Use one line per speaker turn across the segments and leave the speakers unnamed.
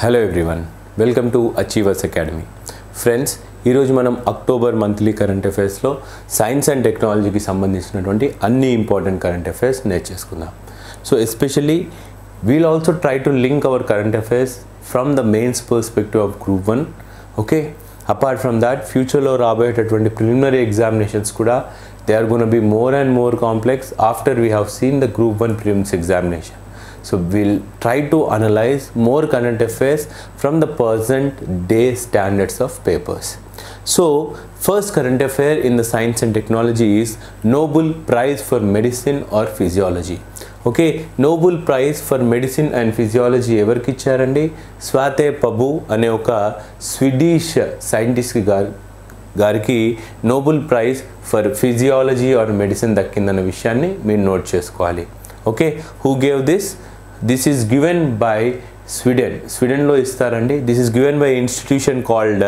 Hello everyone welcome to Achievers Academy friends ఈరోజు మనం October monthly current అఫైర్స్లో science and టెక్నాలజీకి సంబంధించినటువంటి అన్ని ఇంపార్టెంట్ కరెంట్ అఫైర్స్ నేర్చేసుకుందాం so especially we'll also try to link our current affairs from the mains perspective of group one okay apart from that ఫ్యూచర్లో రాబోయేటటువంటి preliminary examinations కూడా they are gonna be more and more complex after we have seen the group one prelims examination So we'll try to analyze more current affairs from the present day standards of papers. So first current affair in the science and technology is Nobel Prize for Medicine or Physiology. Okay Nobel prize for medicine and physiology ఎవరికి ఇచ్చారండి స్వాతే పబు అనే ఒక Swedish scientist గారు గారికి Nobel prize for physiology or medicine దక్కిందన్న విషయాన్ని మీరు note చేసుకోవాలి okay who gave this this is given by Sweden స్వీడన్లో ఇస్తారండి this is given by institution called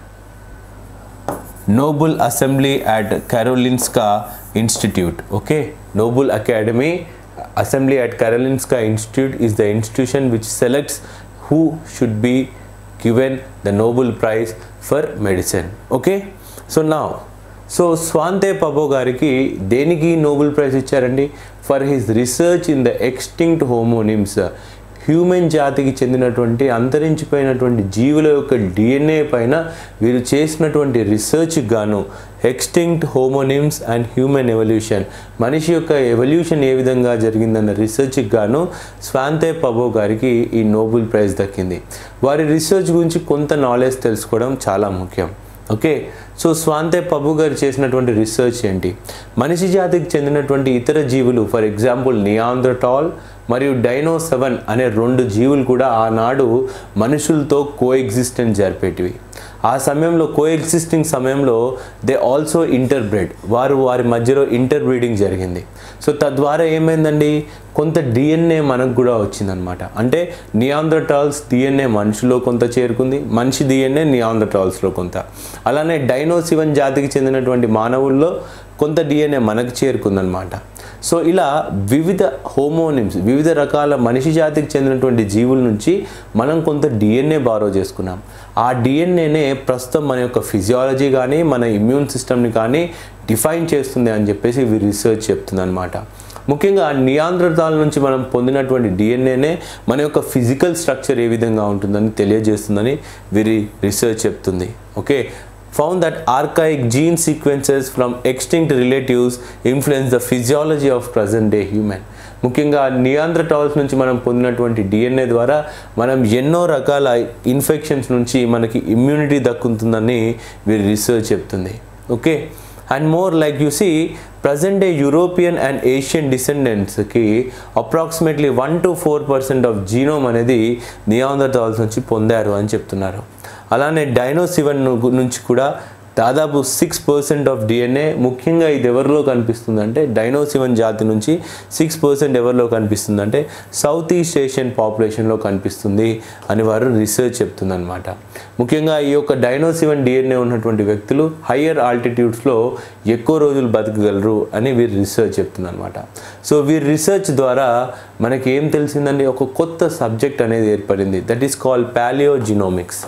Nobel assembly at Karolinska institute okay Nobel academy assembly at Karolinska institute is the institution which selects who should be given the Nobel prize for medicine okay so నా so Svante Pääbo గారికి దేనికి Nobel prize ఇచ్చారండి for his research in the extinct hominins human జాతికి చెందినటువంటి అంతరించిపోయినటువంటి జీవుల యొక్క DNA పైన వీరు చేసినటువంటి రీసెర్చ్కి గాను extinct hominins and human evolution మనిషి యొక్క ఎవల్యూషన్ ఏ విధంగా జరిగిందన్న రీసెర్చ్కి గాను స్వాంతే పబో గారికి ఈ నోబెల్ ప్రైజ్ దక్కింది వారి రీసెర్చ్ గురించి కొంత నాలెడ్జ్ తెలుసుకోవడం చాలా ముఖ్యం ఓకే సో స్వాంతే పబు గారు చేసినటువంటి రీసెర్చ్ ఏంటి మనిషి జాతికి చెందినటువంటి ఇతర జీవులు ఫర్ ఎగ్జాంపుల్ నియాంధ్రటాల్ మరియు డైనో సెవెన్ అనే రెండు జీవులు కూడా ఆనాడు మనుషులతో కో ఎగ్జిస్టెన్స్ జరిపేటివి ఆ సమయంలో కో ఎగ్జిస్టింగ్ సమయంలో దే ఆల్సో ఇంటర్బ్రెడ్ వారు వారి మధ్యలో ఇంటర్బ్రీడింగ్ జరిగింది సో తద్వారా ఏమైందండి కొంత డిఎన్ఏ మనకు కూడా వచ్చిందనమాట అంటే నియాంధ్రటాల్స్ డిఎన్ఏ మనిషిలో కొంత చేరుకుంది మనిషి డిఎన్ఏ నియాంధ్రటాల్స్లో కొంత అలానే డైనోసివన్ జాతికి చెందినటువంటి మానవుల్లో కొంత డిఎన్ఏ మనకు చేరుకుందనమాట సో ఇలా వివిధ హోమోనిమ్స్ వివిధ రకాల మనిషి జాతికి చెందినటువంటి జీవుల నుంచి మనం కొంత డిఎన్ఏ బారో చేసుకున్నాం ఆ డిఎన్ఏనే ప్రస్తుతం మన యొక్క ఫిజియాలజీ కానీ మన ఇమ్యూన్ సిస్టమ్ని కానీ డిఫైన్ చేస్తుంది అని చెప్పేసి ఇవి రీసెర్చ్ చెప్తుంది అనమాట ముఖ్యంగా నియాంధ్రతాల నుంచి మనం పొందినటువంటి డిఎన్ఏనే మన యొక్క ఫిజికల్ స్ట్రక్చర్ ఏ విధంగా ఉంటుందని తెలియజేస్తుందని వీరి రీసెర్చ్ చెప్తుంది okay found that archaic gene sequences from extinct relatives influence the physiology of present day human ముఖ్యంగా నియాంధ్రటాల్స్ నుంచి మనం పొందినటువంటి డిఎన్ఏ ద్వారా మనం ఎన్నో రకాల ఇన్ఫెక్షన్స్ నుంచి మనకి ఇమ్యూనిటీ దక్కుతుందని వీరి రీసెర్చ్ చెప్తుంది okay and more like you see present day European and Asian డిసెండెంట్స్కి approximately one to four percent of genome అనేది నియాంధ్రటాల్స్ నుంచి పొందారు అని చెప్తున్నారు అలానే డైనోసివన్ నుంచి కూడా దాదాపు సిక్స్ పర్సెంట్ ఆఫ్ డిఎన్ఏ ముఖ్యంగా ఇది ఎవరిలో కనిపిస్తుంది అంటే డైనోసివన్ జాతి నుంచి సిక్స్ పర్సెంట్ ఎవరిలో కనిపిస్తుంది అంటే సౌత్ ఈస్ట్ ఏషియన్ పాపులేషన్లో కనిపిస్తుంది అని వారు రీసెర్చ్ చెప్తుందన్నమాట ముఖ్యంగా ఈ యొక్క డైనోసివన్ డిఎన్ఏ ఉన్నటువంటి వ్యక్తులు హయ్యర్ ఆల్టిట్యూడ్స్లో ఎక్కువ రోజులు బతకగలరు అని వీరి రీసెర్చ్ చెప్తుందన్నమాట సో వీరి రీసెర్చ్ ద్వారా మనకి ఏం తెలిసిందండి ఒక కొత్త సబ్జెక్ట్ అనేది ఏర్పడింది that is called paleogenomics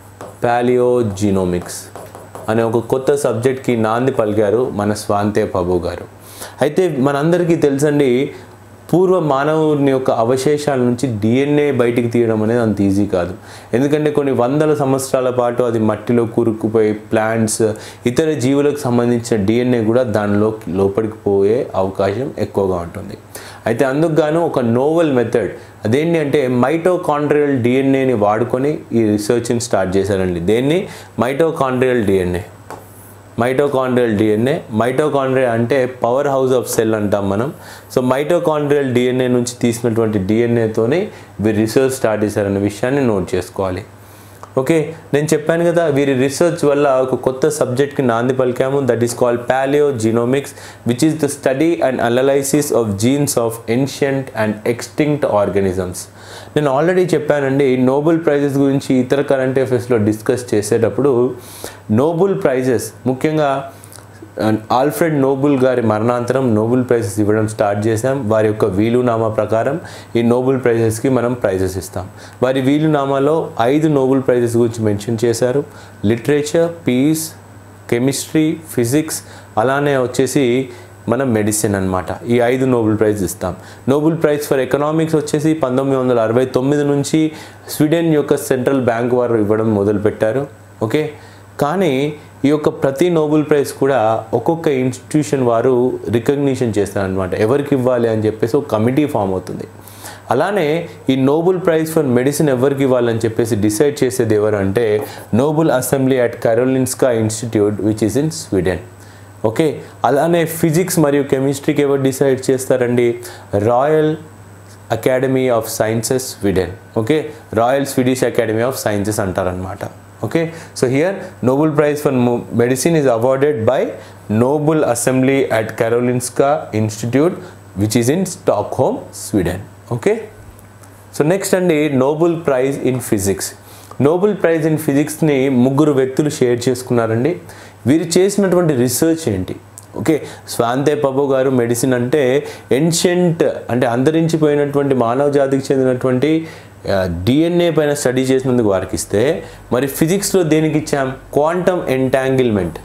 paleogenomics అనే ఒక కొత్త సబ్జెక్ట్కి నాంది పలికారు మన స్వాంతే పబు గారు అయితే మనందరికీ తెలుసండి పూర్వ మానవుని యొక్క అవశేషాల నుంచి డిఎన్ఏ బయటికి తీయడం అనేది అంత ఈజీ కాదు ఎందుకంటే కొన్ని వందల సంవత్సరాల పాటు అది మట్టిలో కూరుకుపోయి ప్లాంట్స్ ఇతర జీవులకు సంబంధించిన డిఎన్ఏ కూడా దానిలో లోపలికి పోయే అవకాశం ఎక్కువగా ఉంటుంది అయితే అందుకు గాను ఒక నోవెల్ మెథడ్ అదేంటి అంటే మైటోకాండ్రియల్ డిఎన్ఏని వాడుకొని ఈ రీసెర్చ్ని స్టార్ట్ చేశారండి దేన్ని mitochondrial DNA mitochondrial DNA mitochondria అంటే పవర్ హౌస్ ఆఫ్ సెల్ అంటాం మనం సో మైటోకాండ్రియల్ డిఎన్ఏ నుంచి తీసినటువంటి డిఎన్ఏతోనే వీరు రీసెర్చ్ స్టార్ట్ చేశారనే విషయాన్ని నోట్ చేసుకోవాలి ఓకే నేను చెప్పాను కదా వీరి రీసెర్చ్ వల్ల ఒక కొత్త సబ్జెక్ట్కి నాంది పలికాము that is called paleogenomics which is the study and analysis of genes of ancient and extinct organisms నేను ఆల్రెడీ చెప్పానండి నోబెల్ ప్రైజెస్ గురించి ఇతర కరెంట్ అఫైర్స్లో డిస్కస్ చేసేటప్పుడు నోబెల్ ప్రైజెస్ ముఖ్యంగా ఆల్ఫ్రెడ్ నోబుల్ గారి మరణాంతరం నోబెల్ ప్రైజెస్ ఇవ్వడం స్టార్ట్ చేశాం వారి యొక్క వీలునామా ప్రకారం ఈ నోబెల్ ప్రైజెస్కి మనం ప్రైజెస్ ఇస్తాం వారి వీలునామాలో ఐదు నోబెల్ ప్రైజెస్ గురించి మెన్షన్ చేశారు లిటరేచర్ పీస్ కెమిస్ట్రీ ఫిజిక్స్ అలానే వచ్చేసి మనం మెడిసిన్ అనమాట ఈ ఐదు నోబెల్ ప్రైజ్ ఇస్తాం నోబెల్ ప్రైజ్ ఫర్ ఎకనామిక్స్ వచ్చేసి పంతొమ్మిది వందల అరవై తొమ్మిది నుంచి స్వీడన్ యొక్క సెంట్రల్ బ్యాంక్ వారు ఇవ్వడం మొదలుపెట్టారు ఓకే కానీ ఈ యొక్క ప్రతి నోబెల్ ప్రైజ్ కూడా ఒక్కొక్క ఇన్స్టిట్యూషన్ వారు రికగ్నిషన్ చేస్తారనమాట ఎవరికి ఇవ్వాలి అని చెప్పేసి ఒక కమిటీ ఫామ్ అవుతుంది అలానే ఈ నోబెల్ ప్రైజ్ ఫర్ మెడిసిన్ ఎవరికి ఇవ్వాలని చెప్పేసి డిసైడ్ చేసేది ఎవరు అంటే Nobel assembly at Karolinska institute which is in Sweden okay అలానే ఫిజిక్స్ మరియు కెమిస్ట్రీకి ఎవరు డిసైడ్ చేస్తారండి royal academy of sciences Sweden okay royal Swedish academy of sciences అంటారనమాట okay so here Nobel prize for medicine is awarded by Nobel assembly at Karolinska institute which is in Stockholm Sweden okay so next అండి Nobel prize in physics Nobel prize in ఫిజిక్స్ని ముగ్గురు వ్యక్తులు share చేసుకున్నారండి వీరు చేసినటువంటి research ఏంటి okay స్వాంతే పబో గారు medicine అంటే ఎన్షియంట్ అంటే అంతరించిపోయినటువంటి మానవ జాతికి చెందినటువంటి డిఎన్ఏ పైన స్టడీ చేసినందుకు వారికి ఇస్తే మరి ఫిజిక్స్లో దేనికి ఇచ్చాం క్వాంటమ్ ఎంటాంగిల్మెంట్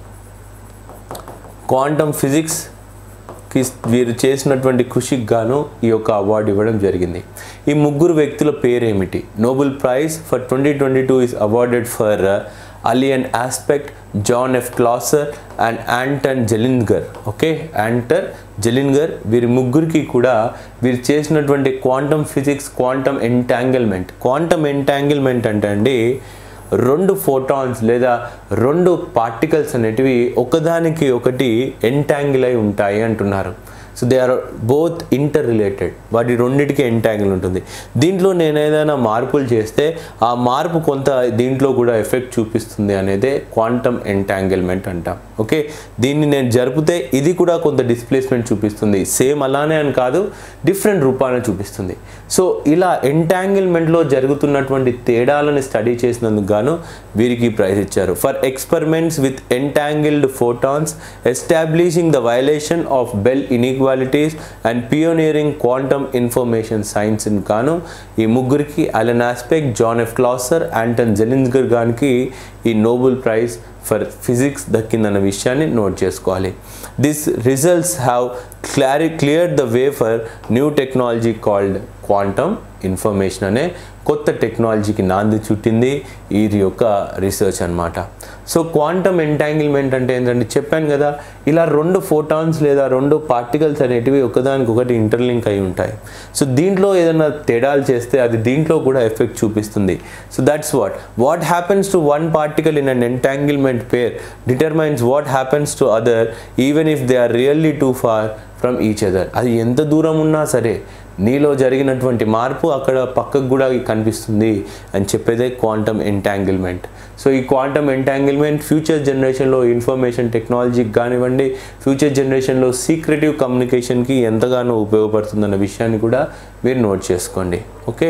క్వాంటమ్ ఫిజిక్స్కి వీరు చేసినటువంటి కృషికి గాను ఈ యొక్క అవార్డు ఇవ్వడం జరిగింది ఈ ముగ్గురు వ్యక్తుల పేరేమిటి Nobel prize for twenty twenty two is awarded for Alain Aspect John F Clauser and Anton Zeilinger okay Anton Zeilinger వీరి ముగ్గురికి కూడా వీరు చేసినటువంటి quantum physics quantum entanglement quantum entanglement అంటే అండి రెండు ఫోటాన్స్ లేదా రెండు పార్టికల్స్ అనేటివి ఒకదానికి ఒకటి ఎంటాంగిల్ అయి ఉంటాయి అంటున్నారు so they are both interrelated వాటి రెండింటికి ఎంటాంగిల్ ఉంటుంది దీంట్లో నేను ఏదైనా మార్పులు చేస్తే ఆ మార్పు కొంత దీంట్లో కూడా ఎఫెక్ట్ చూపిస్తుంది అనేదే క్వాంటమ్ ఎంటాంగిల్మెంట్ అంటాం ఓకే దీన్ని నేను జరిపితే ఇది కూడా కొంత డిస్ప్లేస్మెంట్ చూపిస్తుంది సేమ్ అలానే అని కాదు డిఫరెంట్ రూపాన్ని చూపిస్తుంది సో ఇలా ఎంటాంగిల్మెంట్లో జరుగుతున్నటువంటి తేడాలను స్టడీ చేసినందుకు గాను వీరికి ప్రైజ్ ఇచ్చారు for experiments with entangled photons establishing the violation of Bell inequalities and pioneering quantum information science గాను ఈ ముగ్గురికి Alain Aspect John F Clauser Anton Zeilinger గానికి ఈ నోబెల్ ప్రైజ్ ఫర్ ఫిజిక్స్ దక్కిందన్న విషయాన్ని నోట్ చేసుకోవాలి దిస్ రిజల్ట్స్ హ్యావ్ క్లారి clear the way for new technology called quantum information అనే కొత్త టెక్నాలజీకి నాంది చుట్టింది వీరి యొక్క రీసెర్చ్ అనమాట సో క్వాంటమ్ ఎంటాంగిల్మెంట్ అంటే ఏంటంటే చెప్పాను కదా ఇలా రెండు ఫోటాన్స్ లేదా రెండు పార్టికల్స్ అనేటివి ఒకదానికొకటి ఇంటర్లింక్ అయి ఉంటాయి సో దీంట్లో ఏదైనా తేడాలు చేస్తే అది దీంట్లో కూడా ఎఫెక్ట్ చూపిస్తుంది so that's what what happens to one particle in an entanglement pair determines what happens to other even if they are really too far from each other అది ఎంత దూరం ఉన్నా సరే నీలో జరిగినటువంటి మార్పు అక్కడ పక్కకు కూడా కనిపిస్తుంది అని చెప్పేదే క్వాంటమ్ ఎంటాంగిల్మెంట్ సో ఈ క్వాంటమ్ ఎంటాంగిల్మెంట్ ఫ్యూచర్ జనరేషన్లో ఇన్ఫర్మేషన్ టెక్నాలజీకి కానివ్వండి ఫ్యూచర్ జనరేషన్లో సీక్రెటివ్ కమ్యూనికేషన్కి ఎంతగానో ఉపయోగపడుతుందన్న విషయాన్ని కూడా మీరు నోట్ చేసుకోండి okay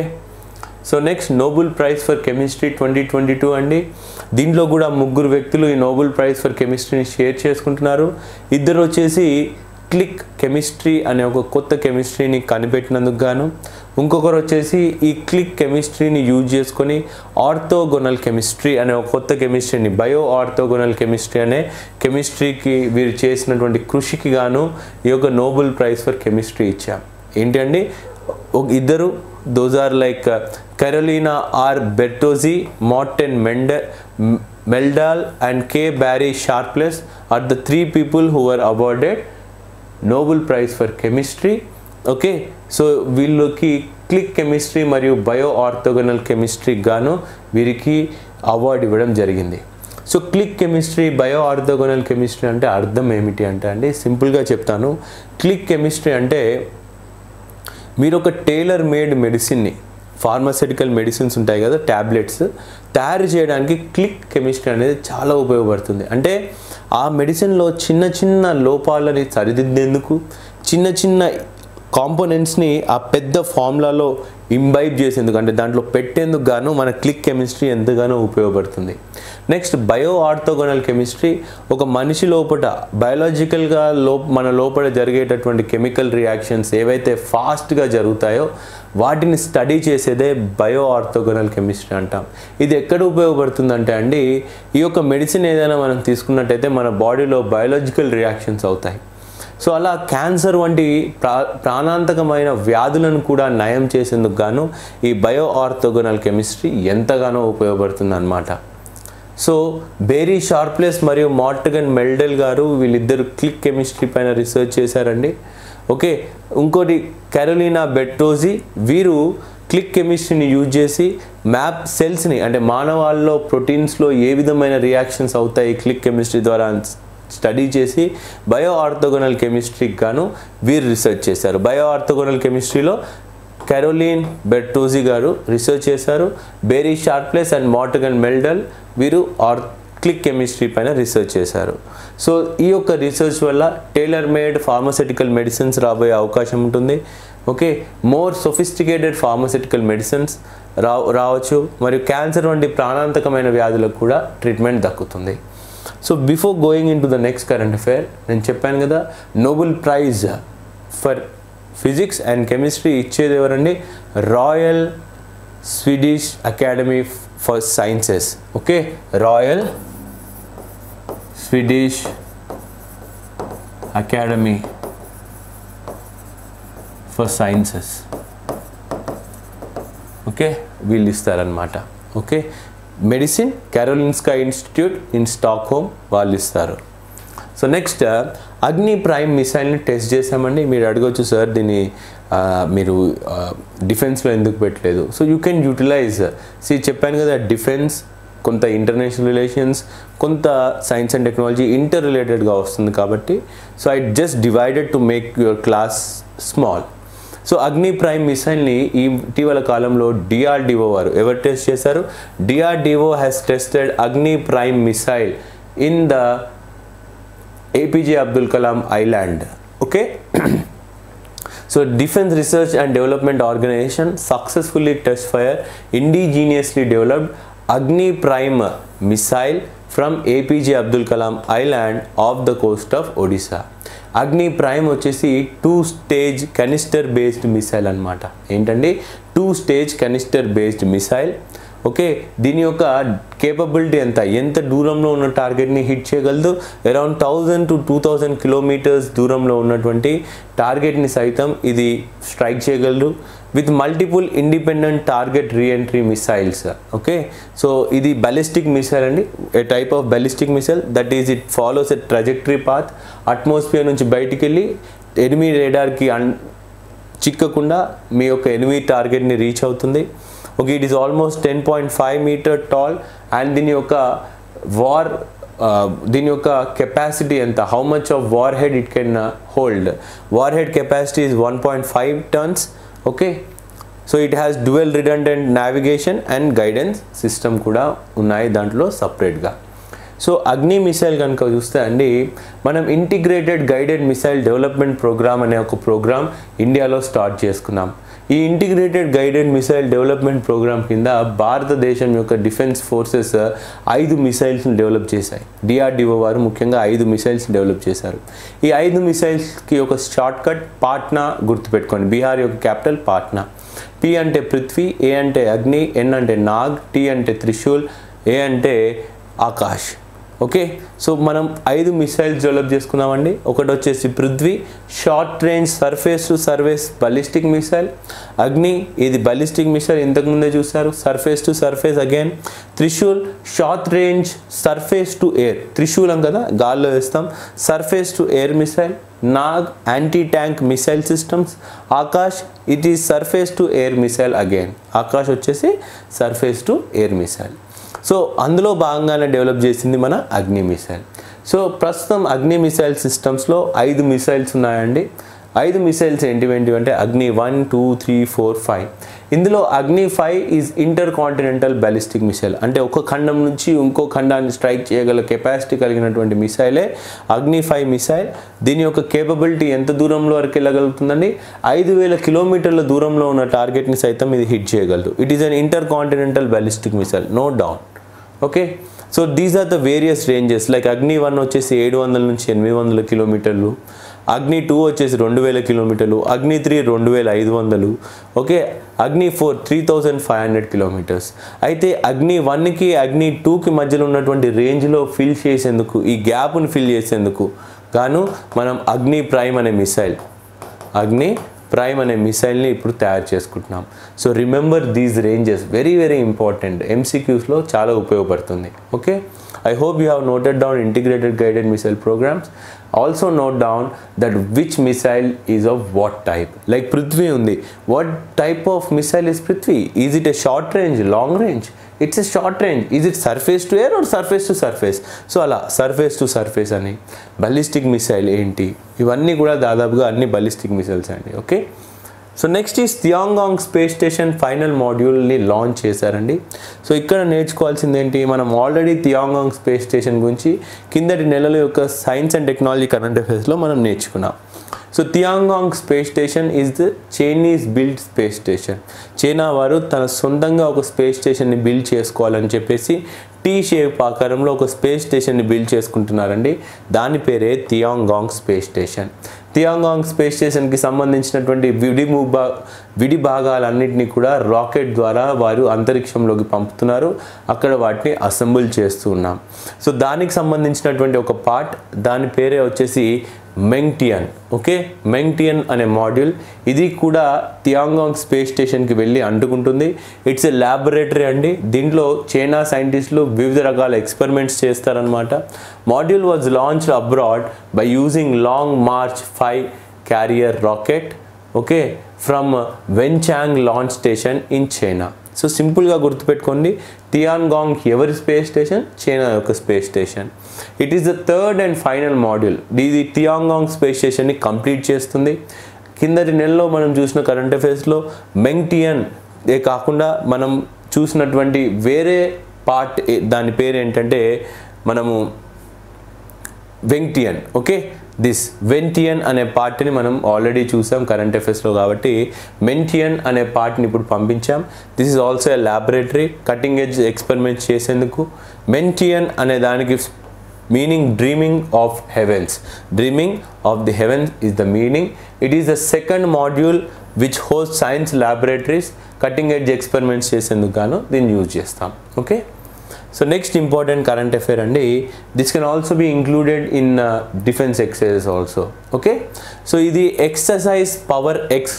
so next Nobel prize for chemistry twenty twenty two అండి దీంట్లో కూడా ముగ్గురు వ్యక్తులు ఈ నోబెల్ ప్రైజ్ ఫర్ కెమిస్ట్రీని షేర్ చేసుకుంటున్నారు ఇద్దరు వచ్చేసి క్లిక్ కెమిస్ట్రీ అనే ఒక కొత్త కెమిస్ట్రీని కనిపెట్టినందుకు గాను ఇంకొకరు వచ్చేసి ఈ క్లిక్ కెమిస్ట్రీని యూజ్ చేసుకొని ఆర్థోగొనల్ కెమిస్ట్రీ అనే ఒక కొత్త కెమిస్ట్రీని బయో ఆర్థోగొనల్ కెమిస్ట్రీ అనే కెమిస్ట్రీకి వీరు చేసినటువంటి కృషికి గాను ఈ యొక్క నోబెల్ ప్రైజ్ ఫర్ కెమిస్ట్రీ ఇచ్చాం ఏంటండి ఒక ఇద్దరు those are like Carolina R Bertozzi Morten మెండ Meldal and K Barry Sharpless are the three people who are awarded Nobel prize for chemistry okay so వీళ్ళకి క్లిక్ కెమిస్ట్రీ మరియు bioorthogonal కెమిస్ట్రీకి గాను వీరికి అవార్డు ఇవ్వడం జరిగింది so click chemistry bioorthogonal chemistry అంటే అర్థం ఏమిటి అంటే అండి సింపుల్గా చెప్తాను క్లిక్ కెమిస్ట్రీ అంటే మీరు ఒక టైలర్ మేడ్ మెడిసిన్ని ఫార్మాసిటికల్ మెడిసిన్స్ ఉంటాయి కదా ట్యాబ్లెట్స్ తయారు చేయడానికి క్లిక్ కెమిస్ట్రీ అనేది చాలా ఉపయోగపడుతుంది అంటే ఆ మెడిసిన్లో చిన్న చిన్న లోపాలని సరిదిద్దేందుకు చిన్న చిన్న కాంపోనెంట్స్ని ఆ పెద్ద ఫార్ములాలో ఇంబైబ్ చేసేందుకు అంటే దాంట్లో పెట్టేందుకు గాను మన క్లిక్ కెమిస్ట్రీ ఎంతగానో ఉపయోగపడుతుంది నెక్స్ట్ బయో ఆర్థోగోనల్ కెమిస్ట్రీ ఒక మనిషి లోపల బయాలజికల్గా లో మన లోపల జరిగేటటువంటి కెమికల్ రియాక్షన్స్ ఏవైతే ఫాస్ట్గా జరుగుతాయో వాటిని స్టడీ చేసేదే బయో ఆర్థోగోనల్ కెమిస్ట్రీ అంటాం ఇది ఎక్కడ ఉపయోగపడుతుందంటే అండి ఈ యొక్క మెడిసిన్ ఏదైనా మనం తీసుకున్నట్టయితే మన బాడీలో బయాలజికల్ రియాక్షన్స్ అవుతాయి సో అలా క్యాన్సర్ వంటి ప్రా ప్రాణాంతకమైన వ్యాధులను కూడా నయం చేసేందుకు గాను ఈ బయో ఆర్థోగోనల్ కెమిస్ట్రీ ఎంతగానో ఉపయోగపడుతుంది అన్నమాట సో బేరీ షార్ప్లెస్ మరియు మార్టగన్ మెల్డెల్ గారు వీళ్ళిద్దరు క్లిక్ కెమిస్ట్రీ పైన రీసెర్చ్ చేశారండి ఓకే ఇంకోటి కెరోలినా బెట్టోజీ వీరు క్లిక్ కెమిస్ట్రీని యూజ్ చేసి మ్యాప్ సెల్స్ని అంటే మానవాళ్ళలో ప్రోటీన్స్లో ఏ విధమైన రియాక్షన్స్ అవుతాయి క్లిక్ కెమిస్ట్రీ ద్వారా స్టడీ చేసి బయో ఆర్థోగోనల్ కెమిస్ట్రీకి గాను వీరు రీసెర్చ్ చేశారు బయో ఆర్థోగోనల్ కెమిస్ట్రీలో కెరోలిన్ బెర్టోజీ గారు రీసెర్చ్ చేశారు Barry Sharpless and Morten Meldal వీరు ఆర్ క్లిక్ కెమిస్ట్రీ పైన రీసెర్చ్ చేశారు సో ఈ యొక్క రీసెర్చ్ వల్ల టైలర్ మేడ్ ఫార్మసిటికల్ మెడిసిన్స్ రాబోయే అవకాశం ఉంటుంది okay more sophisticated pharmaceutical medicines రా రావచ్చు మరియు క్యాన్సర్ వంటి ప్రాణాంతకమైన వ్యాధులకు కూడా ట్రీట్మెంట్ దక్కుతుంది so before going into the next current affair నేను చెప్పాను కదా Nobel prize for physics and chemistry ఇచ్చేది ఎవరండి Royal Swedish Academy for sciences okay royal Swedish Academy for sciences okay వీళ్ళు ఇస్తారనమాట okay medicine Karolinska Institute in Stockholm వాళ్ళు ఇస్తారు so next Agni Prime మిసైల్ని టెస్ట్ చేసామండి మీరు అడగొచ్చు సార్ దీన్ని ఆ, మీరు డిఫెన్స్లో ఎందుకు పెట్టలేదు సో యూ కెన్ యూటిలైజ్ సి చెప్పాను కదా డిఫెన్స్ కొంత ఇంటర్నేషనల్ రిలేషన్స్ కొంత సైన్స్ అండ్ టెక్నాలజీ ఇంటర్ రిలేటెడ్గా వస్తుంది కాబట్టి so I just divided to make your class small so Agni Prime మిసైల్ని ఈ ఇటీవల కాలంలో డిఆర్డిఓ వారు ఎవరు టెస్ట్ చేశారు DRDO has tested Agni Prime missile in the APJ Abdul Kalam Island okay so defence research and development organisation successfully test fire indigenously developed Agni Prime missile from APJ Abdul Kalam Island off the coast of Odisha Agni Prime వచ్చేసి two stage canister based missile అనమాట ఏంటండి two stage canister based missile okay దీని యొక్క capability ఎంత ఎంత దూరంలో ఉన్న టార్గెట్ని హిట్ చేయగలదు around thousand to two thousand kilometres దూరంలో ఉన్నటువంటి టార్గెట్ని సైతం ఇది స్ట్రైక్ చేయగలదు with multiple independent target reentry missiles okay so ఇది బలిస్టిక్ మిసైల్ అండి a type of ballistic missile that is it follows a trajectory path atmosphere నుంచి బయటికి వెళ్ళి ఎనిమి రేడార్కి అన్ చిక్కకుండా మీ యొక్క ఎనిమి టార్గెట్ని రీచ్ అవుతుంది okay it is almost ten point five metre tall and దీని యొక్క వార్ దీని యొక్క కెపాసిటీ ఎంత how much of warhead it can hold warhead capacity is one point five tons okay so it has dual redundant navigation and guidance system కూడా ఉన్నాయి దాంట్లో సపరేట్గా so అగ్ని మిసైల్ కనుక చూస్తే అండి మనం integrated guided missile development programme అనే ఒక ప్రోగ్రామ్ ఇండియాలో స్టార్ట్ చేసుకున్నాం ఈ integrated guided missile development programme కింద భారతదేశం యొక్క డిఫెన్స్ ఫోర్సెస్ ఐదు మిసైల్స్ని డెవలప్ చేశాయి డిఆర్డిఓ వారు ముఖ్యంగా ఐదు మిసైల్స్ డెవలప్ చేశారు ఈ ఐదు మిసైల్స్కి ఒక షార్ట్ కట్ పాట్నా గుర్తుపెట్టుకోండి బీహార్ యొక్క క్యాపిటల్ పాట్నా పి అంటే పృథ్వీ ఏ అంటే అగ్ని ఎన్ అంటే నాగ్ టీ అంటే త్రిశూల్ ఏ అంటే ఆకాష్ ఓకే సో మనం ఐదు మిసైల్స్ డెవలప్ చేసుకున్నామండి ఒకటి వచ్చేసి Prithvi short range surface to surface ballistic missile Agni ఇది బలిస్టిక్ మిసైల్ ఇంతకుముందే చూసారు surface to surface again Trishul short range surface to air త్రిశూలం కదా గాల్లో వేస్తాం surface to air missile Nag anti tank missile systems Akash it is surface to air missile again Akash వచ్చేసి surface to air missile so అందులో భాగంగానే develop చేసింది మన అగ్ని మిసైల్ సో ప్రస్తుతం అగ్ని మిసైల్ సిస్టమ్స్లో ఐదు మిసైల్స్ ఉన్నాయండి ఐదు మిసైల్స్ ఏంటివేంటివి అంటే Agni one two three four five ఈ ఇందులో Agni five is intercontinental ballistic missile అంటే ఒక ఖండం నుంచి ఇంకో ఖండాన్ని స్ట్రైక్ చేయగల కెపాసిటీ కలిగినటువంటి మిసైలే అగ్ని ఫైవ్ మిసైల్ దీని యొక్క కేపబిలిటీ ఎంత దూరంలో వరకు వెళ్ళగలుగుతుందండి ఐదు వేల కిలోమీటర్ల దూరంలో ఉన్న టార్గెట్ని సైతం ఇది హిట్ చేయగలదు it is an intercontinental ballistic missile note down okay so these are the various ranges like Agni one వచ్చేసి ఏడు వందల నుంచి ఎనిమిది వందల కిలోమీటర్లు అగ్ని టూ వచ్చేసి రెండు వేల కిలోమీటర్లు అగ్ని త్రీ రెండు వేల ఐదు వందలు okay Agni four three thousand five hundred kilometres అయితే అగ్ని వన్కి అగ్ని టూకి మధ్యలో ఉన్నటువంటి రేంజ్లో ఫిల్ చేసేందుకు ఈ గ్యాప్ని ఫిల్ చేసేందుకు గాను మనం అగ్ని ప్రైమ్ అనే మిసైల్ అగ్ని ప్రైమ్ అనే మిసైల్ని ఇప్పుడు తయారు చేసుకుంటున్నాం so remember these ranges very very important ఎంసీక్యూస్లో చాలా ఉపయోగపడుతుంది okay I hope you have noted down integrated guided missile programmes also note down that which missile is of what type like Prithvi ఉంది what type of missile is Prithvi is it a short range long range it's a short range is it surface to air or surface to surface so అలా surface to surface అని ballistic missile ఏంటి ఇవన్నీ కూడా దాదాపుగా అన్ని ballistic missiles అండి okay so next ఈ Tiangong space station final మాడ్యూల్ని లాంచ్ చేశారండి సో ఇక్కడ నేర్చుకోవాల్సింది ఏంటి మనం ఆల్రెడీ థియాంగాంగ్ స్పేస్ స్టేషన్ గురించి కిందటి నెలల యొక్క సైన్స్ అండ్ టెక్నాలజీ కరెంట్ అఫైర్స్లో మనం నేర్చుకున్నాం so Tiangong space station is the Chinese build space station China వారు తన సొంతంగా ఒక స్పేస్ స్టేషన్ని బిల్డ్ చేసుకోవాలని చెప్పేసి టీ షేప్ ఆకారంలో ఒక స్పేస్ స్టేషన్ని బిల్డ్ చేసుకుంటున్నారండి దాని పేరే Tiangong space station Tiangong space స్టేషన్కి సంబంధించినటువంటి విడి భా విడి భాగాలన్నింటినీ కూడా రాకెట్ ద్వారా వారు అంతరిక్షంలోకి పంపుతున్నారు అక్కడ వాటిని అసెంబుల్ చేస్తూ ఉన్నాం సో దానికి సంబంధించినటువంటి ఒక పార్ట్ దాని పేరే వచ్చేసి మెంగ్టియన్ ఓకే మెంగ్టియన్ అనే మాడ్యూల్ ఇది కూడా థియాంగాంగ్ స్పేస్ స్టేషన్కి వెళ్ళి అంటుకుంటుంది ఇట్స్ ఎ ల్యాబొరేటరీ అండి దీంట్లో చైనా సైంటిస్టులు వివిధ రకాల ఎక్స్పెరిమెంట్స్ చేస్తారనమాట module was launch abroad by using Long March five carrier rocket okay from Wenchang launch station in China so సింపుల్గా గుర్తుపెట్టుకోండి థియాన్గాంగ్ ఎవరి స్పేస్ స్టేషన్ చైనా యొక్క space station it is the third and final module ఇది Tiangong space స్టేషన్ని complete చేస్తుంది కిందటి నెలలో మనం చూసిన కరెంట్ అఫైర్స్లో మెంగ్టియన్ ఏ కాకుండా మనం చూసినటువంటి వేరే పార్ట్ దాని పేరు ఏంటంటే మనము వెంగ్టియన్ ఓకే దిస్ వెంటియన్ అనే పార్ట్ని మనం ఆల్రెడీ చూసాం కరెంట్ అఫైర్స్లో కాబట్టి మెంటియన్ అనే పార్ట్ని ఇప్పుడు పంపించాం this is also a laboratory cutting edge experiments చేసేందుకు మెంటియన్ అనే దానికి meaning dreaming of heavens dreaming of the heavens is the meaning it is the second module which host science laboratories cutting edge experiments చేసేందుకు గాను దీన్ని use చేస్తాం okay so next important current affair అండి this can also be included in defence exercises also okay so ఇది exercise power X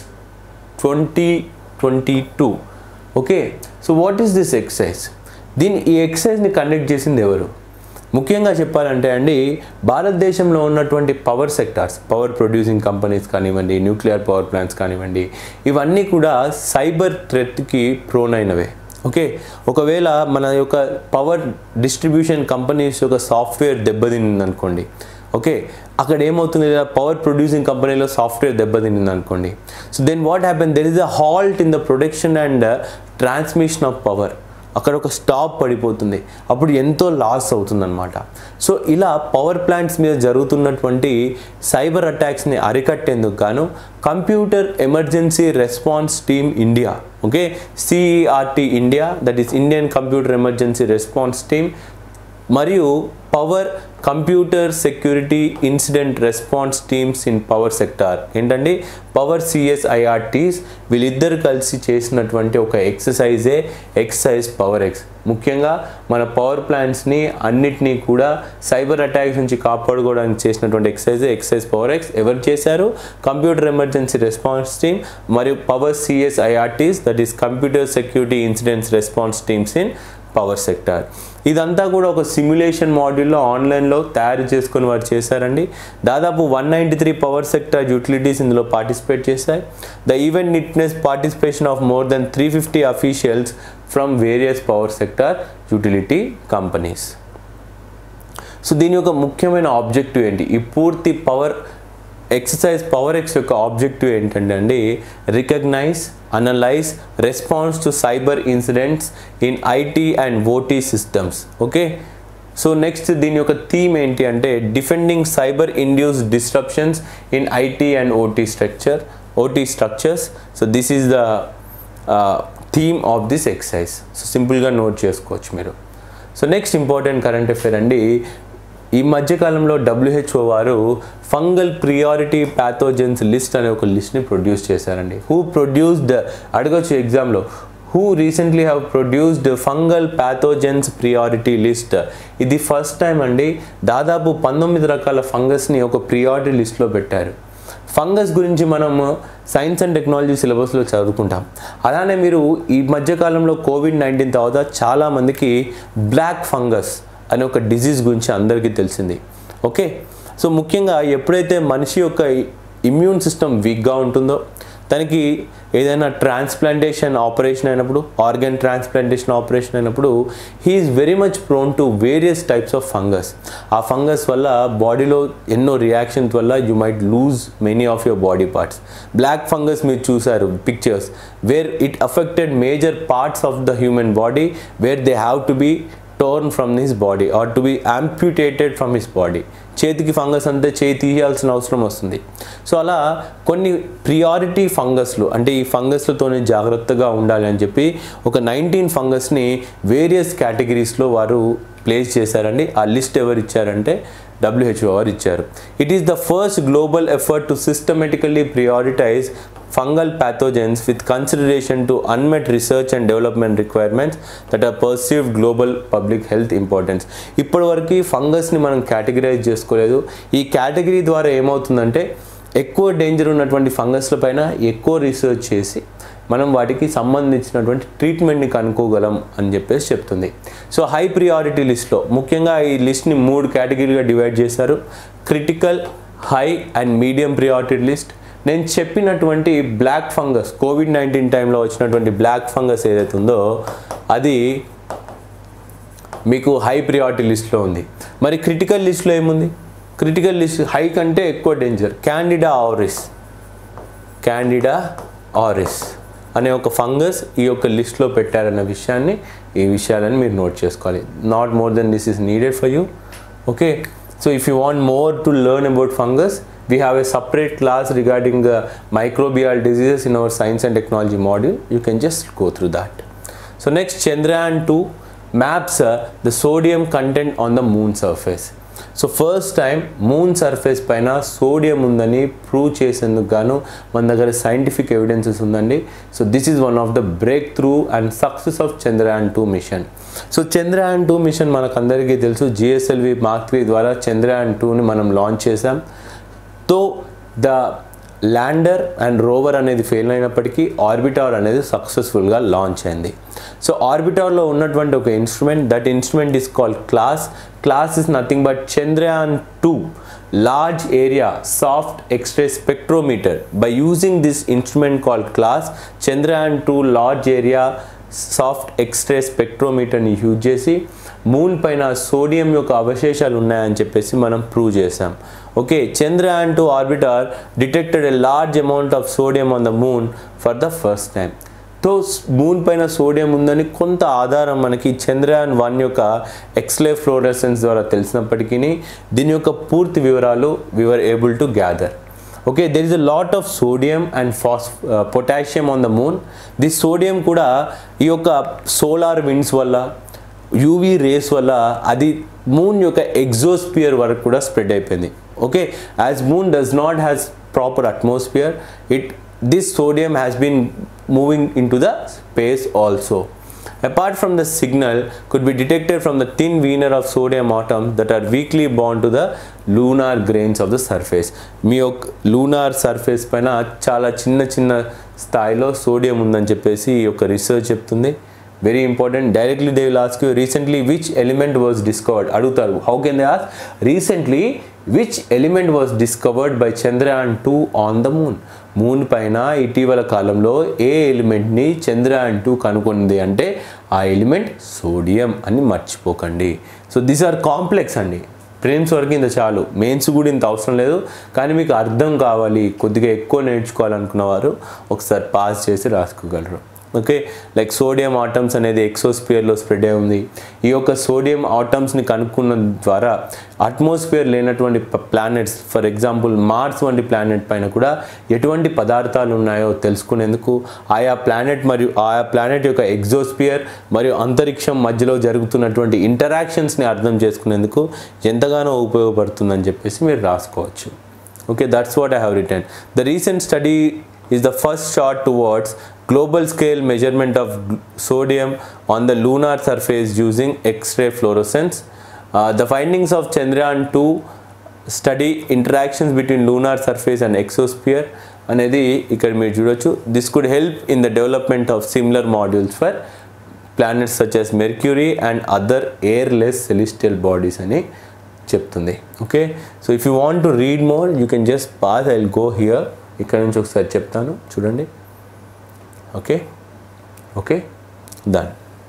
twenty twenty two okay so what is this exercise దీని ఈ ఎక్సర్సైజ్ని conduct చేసింది ఎవరు ముఖ్యంగా చెప్పాలంటే అండి భారతదేశంలో ఉన్నటువంటి power sectors power producing companies కానివ్వండి న్యూక్లియర్ పవర్ ప్లాంట్స్ కానివ్వండి ఇవన్నీ కూడా సైబర్ థ్రెట్కి ప్రోన్ అయినవే ఓకే ఒకవేళ మన యొక్క పవర్ డిస్ట్రిబ్యూషన్ కంపెనీస్ యొక్క సాఫ్ట్వేర్ దెబ్బతింది అనుకోండి ఓకే అక్కడ ఏమవుతుంది లేదా పవర్ ప్రొడ్యూసింగ్ కంపెనీలో సాఫ్ట్వేర్ దెబ్బతింది అనుకోండి so then what happen there is a halt in the production and transmission of power అక్కడ ఒక స్టాప్ పడిపోతుంది అప్పుడు ఎంతో లాస్ అవుతుందన్నమాట సో ఇలా పవర్ ప్లాంట్స్ మీద జరుగుతున్నటువంటి సైబర్ అటాక్స్ని అరికట్టేందుకు గాను computer emergency response team India okay CERT India that is Indian computer emergency response team మరియు power computer security incident response teams in power sector ఏంటండి పవర్ సిఎస్ఐఆర్టీస్ వీళ్ళిద్దరు కలిసి చేసినటువంటి ఒక ఎక్సర్సైజే ఎక్సర్సైజ్ పవర్ ఎక్స్ ముఖ్యంగా మన పవర్ ప్లాంట్స్ని అన్నిటినీ కూడా సైబర్ అటాక్స్ నుంచి కాపాడుకోవడానికి చేసినటువంటి ఎక్సర్సైజ్ ఎక్సర్సైజ్ పవర్ ఎక్స్ ఎవరు చేశారు కంప్యూటర్ ఎమర్జెన్సీ రెస్పాన్స్ టీమ్ మరియు power CSIRTs that is computer security incidents response teams in power sector ఇదంతా కూడా ఒక సిమ్యులేషన్ మాడ్యూల్లో ఆన్లైన్లో తయారు చేసుకొని వారు చేశారండి దాదాపు one ninety three power sector utilities ఇందులో పార్టిసిపేట్ చేశాయి the event witness participation of more than three fifty officials from various power sector utility companies so దీని యొక్క ముఖ్యమైన ఆబ్జెక్టివ్ ఏంటి ఈ పూర్తి పవర్ ఎక్సర్సైజ్ పవర్ ఎక్స్ యొక్క ఆబ్జెక్టివ్ ఏంటంటే అండి recognise analyse response to cyber incidents in IT and OT systems okay so next దీని యొక్క థీమ్ ఏంటి అంటే defending cyber induce disruptions in IT and OT structure OT structures so this is the theme of this exercise so సింపుల్గా note చేసుకోవచ్చు మీరు so next important current affair అండి ఈ మధ్యకాలంలో డబ్ల్యూహెచ్ఓ వారు ఫంగల్ ప్రియారిటీ ప్యాథోజన్స్ లిస్ట్ అనే ఒక లిస్ట్ని ప్రొడ్యూస్ చేశారండి హూ ప్రొడ్యూస్డ్ అడగచ్చు ఎగ్జామ్లో who recently have produced fungal pathogens priority list ఇది ఫస్ట్ టైం అండి దాదాపు పంతొమ్మిది రకాల ఫంగస్ని ఒక ప్రియారిటీ లిస్ట్లో పెట్టారు ఫంగస్ గురించి మనం సైన్స్ అండ్ టెక్నాలజీ సిలబస్లో చదువుకుంటాం అలానే మీరు ఈ మధ్యకాలంలో కోవిడ్ నైన్టీన్ తర్వాత చాలామందికి బ్లాక్ ఫంగస్ అనే ఒక డిజీజ్ గురించి అందరికీ తెలిసింది ఓకే సో ముఖ్యంగా ఎప్పుడైతే మనిషి యొక్క ఇమ్యూన్ సిస్టమ్ వీక్గా ఉంటుందో తనకి ఏదైనా ట్రాన్స్ప్లాంటేషన్ ఆపరేషన్ అయినప్పుడు ఆర్గన్ ట్రాన్స్ప్లాంటేషన్ ఆపరేషన్ అయినప్పుడు he is very much prone to various types of fungus ఆ ఫంగస్ వల్ల బాడీలో ఎన్నో రియాక్షన్స్ వల్ల you might lose many of your body parts black fungus మీరు చూసారు pictures where it affected major parts of the human body where they have to be torn from his body or to be amputated from his body చేతికి fungus అంతే చేయి తీయాల్సిన అవసరం వస్తుంది so అలా కొన్ని ప్రియారిటీ ఫంగస్లు అంటే ఈ ఫంగస్లతోనే జాగ్రత్తగా ఉండాలి అని చెప్పి ఒక నైన్టీన్ ఫంగస్ని వేరియస్ కేటగిరీస్లో వారు ప్లేస్ చేశారండి ఆ లిస్ట్ ఎవరు ఇచ్చారంటే డబ్ల్యూహెచ్ఓ వారు ఇచ్చారు it is the first global effort to systematically prioritise fungal pathogens with consideration to unmet research and development requirements that are perceived global public health importance ఇప్పటివరకు ఫంగస్ని మనం categorise చేసుకోలేదు ఈ కేటగిరీ ద్వారా ఏమవుతుందంటే ఎక్కువ డేంజర్ ఉన్నటువంటి ఫంగస్ల పైన ఎక్కువ రీసెర్చ్ చేసి మనం వాటికి సంబంధించినటువంటి ట్రీట్మెంట్ని కనుక్కోగలం అని చెప్పేసి చెప్తుంది సో హై ప్రియారిటీ లిస్ట్లో ముఖ్యంగా ఈ లిస్ట్ని మూడు కేటగిరీగా డివైడ్ చేశారు critical high and medium priority list నేను చెప్పినటువంటి బ్లాక్ ఫంగస్ కోవిడ్ నైన్టీన్ టైంలో వచ్చినటువంటి బ్లాక్ ఫంగస్ ఏదైతే ఉందో అది మీకు హై ప్రియారిటీ లిస్ట్లో ఉంది మరి క్రిటికల్ లిస్ట్లో ఏముంది క్రిటికల్ లిస్ట్ హై కంటే ఎక్కువ danger Candida auris Candida auris అనే ఒక ఫంగస్ ఈ యొక్క లిస్ట్లో పెట్టారన్న విషయాన్ని ఈ విషయాలని మీరు నోట్ చేసుకోవాలి not more than this is needed for you okay so if you want more to learn about fungus we have a separate class regarding the microbial diseases in our science and technology module you can just go through that so next chandrayaan 2 maps uh, the sodium content on the moon surface so first time moon surface పైన sodium ఉందని prove చేసేందుకు గాను మన దగ్గర scientific evidences ఉందండి so this is one of the breakthrough and success of Chandrayaan two mission so Chandrayaan two mission మనకందరికీ తెలుసు GSLV Mark three ద్వారా చంద్రయాన్ టూని మనం లాంచ్ చేసాం తో ద ల్యాండర్ అండ్ రోవర్ అనేది ఫెయిల్ అయినప్పటికీ ఆర్బిటార్ అనేది సక్సెస్ఫుల్గా లాంచ్ అయింది సో ఆర్బిటార్లో ఉన్నటువంటి ఒక instrument that instrument is called CLASS CLASS is nothing but Chandrayaan two large area soft x-ray spectrometer by using this instrument called class chandrayaan 2 large area soft x ray స్పెక్ట్రోమీటర్ని యూజ్ చేసి మూన్ పైన సోడియం యొక్క అవశేషాలు ఉన్నాయని చెప్పేసి మనం ప్రూవ్ చేసాం okay Chandrayaan two orbiter detected a large amount of sodium on the moon for the first time తో మూన్ పైన సోడియం ఉందని కొంత ఆధారం మనకి చంద్రయాన్ వన్ యొక్క ఎక్స్లే ఫ్లోరెసెన్స్ ద్వారా తెలిసినప్పటికీ దీని యొక్క పూర్తి వివరాలు we were able to gather okay there is a lot of sodium and phos potassium on the moon this sodium కూడా ఈ యొక్క సోలార్ విండ్స్ వల్ల యూవీ రేస్ వల్ల అది మూన్ యొక్క ఎగ్జోస్పియర్ వరకు కూడా స్ప్రెడ్ అయిపోయింది okay as moon does not has proper atmosphere it this sodium has been moving into the space also apart from the signal could be detected from the thin veneer of sodium atoms that are weakly bound to the lunar grains of the surface మీ యొక్క lunar surface పైన చాలా చిన్న చిన్న స్థాయిలో sodium ఉందని చెప్పేసి ఈ యొక్క రీసెర్చ్ చెప్తుంది very important directly they will ask you recently which element was discovered అడుగుతారు how can they ask recently which element was discovered by Chandrayaan two on the moon moon పైన ఇటీవల కాలంలో ఏ ఎలిమెంట్ని చంద్రయాన్ టూ కనుగొంది అంటే ఆ ఎలిమెంట్ సోడియం అని మర్చిపోకండి సో దీస్ ఆర్ కాంప్లెక్స్ అండి ప్రిలిమ్స్ వరకు ఇంత చాలు మెయిన్స్ కూడా ఇంత అవసరం లేదు కానీ మీకు అర్థం కావాలి కొద్దిగా ఎక్కువ నేర్చుకోవాలనుకున్న వారు ఒకసారి పాస్ చేసి రాసుకోగలరు ఓకే లైక్ సోడియం ఆటమ్స్ అనేది ఎక్సోస్పియర్లో స్ప్రెడ్ అయి ఉంది ఈ యొక్క సోడియం ఆటమ్స్ని కనుక్కున్న ద్వారా అట్మాస్ఫియర్ లేనటువంటి ప్లానెట్స్ ఫర్ ఎగ్జాంపుల్ మార్స్ వంటి ప్లానెట్ పైన కూడా ఎటువంటి పదార్థాలు ఉన్నాయో తెలుసుకునేందుకు ఆయా ప్లానెట్ మరియు ఆయా ప్లానెట్ యొక్క ఎగ్జోస్పియర్ మరియు అంతరిక్షం మధ్యలో జరుగుతున్నటువంటి ఇంటరాక్షన్స్ని అర్థం చేసుకునేందుకు ఎంతగానో ఉపయోగపడుతుందని చెప్పేసి మీరు రాసుకోవచ్చు okay that's what i have written the recent study is the first shot towards global scale measurement of gl- sodium on the lunar surface using x-ray fluorescence Uh, the findings of chandrayaan 2 study interactions between lunar surface and exosphere అనేది ఇక్కడ మీరు చూడొచ్చు this could help in the development of similar modules for planets such as Mercury and other airless celestial bodies అని చెప్తుంది okay so if you want to read more you can just pause I go here ఇక్కడ నుంచి ఒకసారి చెప్తాను చూడండి okay okay done